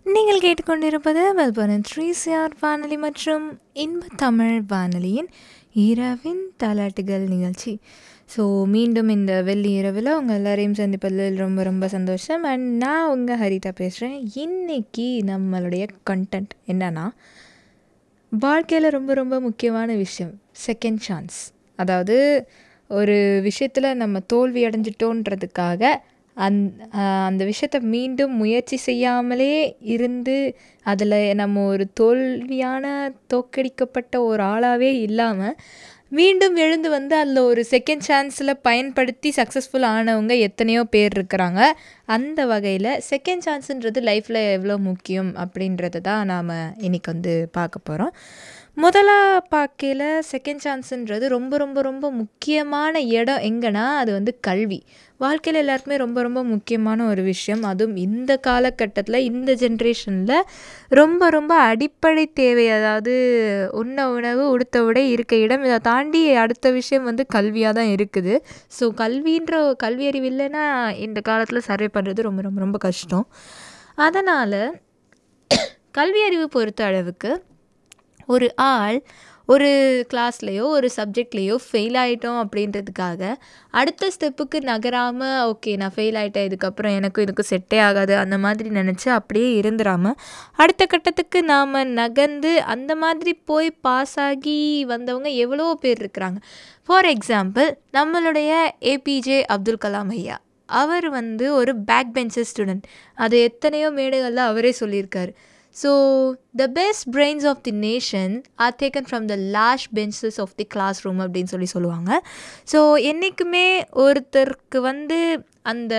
நீங்கள் கேட்டுக்கொண்டிருப்பது Melbourne three CR வானொலி மற்றும் இன்ப தமிழ் வானொலியின் இரவின் தாலாட்டுகள் நிகழ்ச்சி ஸோ மீண்டும் இந்த வெள்ளி இரவில் உங்கள் எல்லாரையும் சந்திப்பதில் ரொம்ப ரொம்ப சந்தோஷம் அண்ட் நான் உங்கள் ஹரிதா பேசுகிறேன் இன்னைக்கு நம்மளுடைய கண்டென்ட் என்னன்னா வாழ்க்கையில் ரொம்ப ரொம்ப முக்கியமான விஷயம் செகண்ட் சான்ஸ் அதாவது ஒரு விஷயத்தில் நம்ம தோல்வி அடைஞ்சிட்டோன்றதுக்காக அந் அந்த விஷயத்த மீண்டும் முயற்சி செய்யாமலே இருந்து அதில் நம்ம ஒரு தோல்வியான தோற்கடிக்கப்பட்ட ஒரு ஆளாகவே இல்லாமல் மீண்டும் எழுந்து வந்து அதில் ஒரு செகண்ட் சான்ஸில் பயன்படுத்தி சக்ஸஸ்ஃபுல் ஆனவங்க எத்தனையோ பேர் இருக்கிறாங்க அந்த வகையில் செகண்ட் சான்ஸுன்றது லைஃப்பில் எவ்வளோ முக்கியம் அப்படின்றத தான் நாம் இன்றைக்கி வந்து பார்க்க போகிறோம் முதலாக பார்க்கையில் செகண்ட் சான்ஸுன்றது ரொம்ப ரொம்ப ரொம்ப முக்கியமான இடம் எங்கன்னா அது வந்து கல்வி வாழ்க்கையில் எல்லாருக்குமே ரொம்ப ரொம்ப முக்கியமான ஒரு விஷயம் அதுவும் இந்த காலகட்டத்தில் இந்த ஜென்ரேஷனில் ரொம்ப ரொம்ப அடிப்படை தேவை அதாவது உண்ண உணவு உடுத்த உடை இருக்க இடம் இதை தாண்டி அடுத்த விஷயம் வந்து கல்வியாக தான் இருக்குது ஸோ கல்வின்ற கல்வி அறிவு இல்லைன்னா இந்த காலத்தில் சர்வே பண்ணுறது ரொம்ப ரொம்ப ரொம்ப கஷ்டம் அதனால் கல்வி அறிவு பொறுத்த அளவுக்கு ஒரு ஆள் ஒரு கிளாஸ்லேயோ ஒரு சப்ஜெக்ட்லேயோ ஃபெயில் ஆகிட்டோம் அப்படின்றதுக்காக அடுத்த ஸ்டெப்புக்கு நகராமல் ஓகே நான் ஃபெயில் ஆகிட்டேன் இதுக்கப்புறம் எனக்கும் இதுக்கும் செட்டே ஆகாது அந்த மாதிரி நினச்சி அப்படியே இருந்துடாமல் அடுத்த கட்டத்துக்கு நாம் நகர்ந்து அந்த மாதிரி போய் பாஸ் ஆகி வந்தவங்க எவ்வளோ பேர் இருக்கிறாங்க ஃபார் எக்ஸாம்பிள் நம்மளுடைய ஏபிஜே அப்துல் கலாம் ஐயா அவர் வந்து ஒரு பேக் பெஞ்சர் ஸ்டூடெண்ட் அது எத்தனையோ மேடைகளில் அவரே சொல்லியிருக்காரு so the best brains of the nation are taken from the last benches of the classroom அப்படின்னு சொல்லி சொல்லுவாங்க ஸோ என்றைக்குமே ஒருத்தருக்கு வந்து அந்த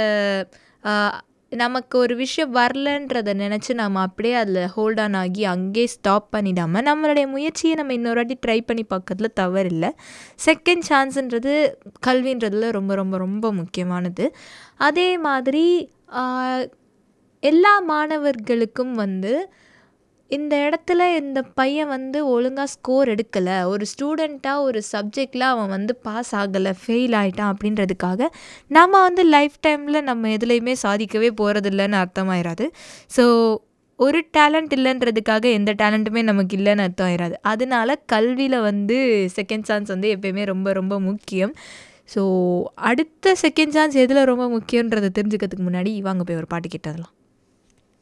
நமக்கு ஒரு விஷயம் வரலன்றதை நினச்சி நம்ம அப்படியே அதில் ஹோல்ட் ஆன் ஆகி அங்கேயே ஸ்டாப் பண்ணிடாமல் நம்மளுடைய முயற்சியை நம்ம இன்னொரு வாட்டி ட்ரை பண்ணி பார்க்கறதுல தவறில்லை செகண்ட் சான்ஸுன்றது கல்வின்றதுல ரொம்ப ரொம்ப ரொம்ப முக்கியமானது அதே மாதிரி எல்லா மாணவர்களுக்கும் வந்து இந்த இடத்துல இந்த பையன் வந்து ஒழுங்காக ஸ்கோர் எடுக்கலை ஒரு ஸ்டூடெண்ட்டாக ஒரு சப்ஜெக்டில் அவன் வந்து பாஸ் ஆகலை ஃபெயில் ஆகிட்டான் அப்படின்றதுக்காக நம்ம வந்து லைஃப் டைமில் நம்ம எதுலேயுமே சாதிக்கவே போகிறதில்லன்னு அர்த்தமாயிராது ஸோ ஒரு டேலண்ட் இல்லைன்றதுக்காக எந்த டேலண்ட்டுமே நமக்கு இல்லைன்னு அர்த்தம் ஆயிராது அதனால கல்வியில் வந்து செகண்ட் சான்ஸ் வந்து எப்பயுமே ரொம்ப ரொம்ப முக்கியம் ஸோ அடுத்த செகண்ட் சான்ஸ் எதில் ரொம்ப முக்கியன்றதை தெரிஞ்சுக்கிறதுக்கு முன்னாடி வாங்க போய் ஒரு பாட்டு கேட்டதெல்லாம்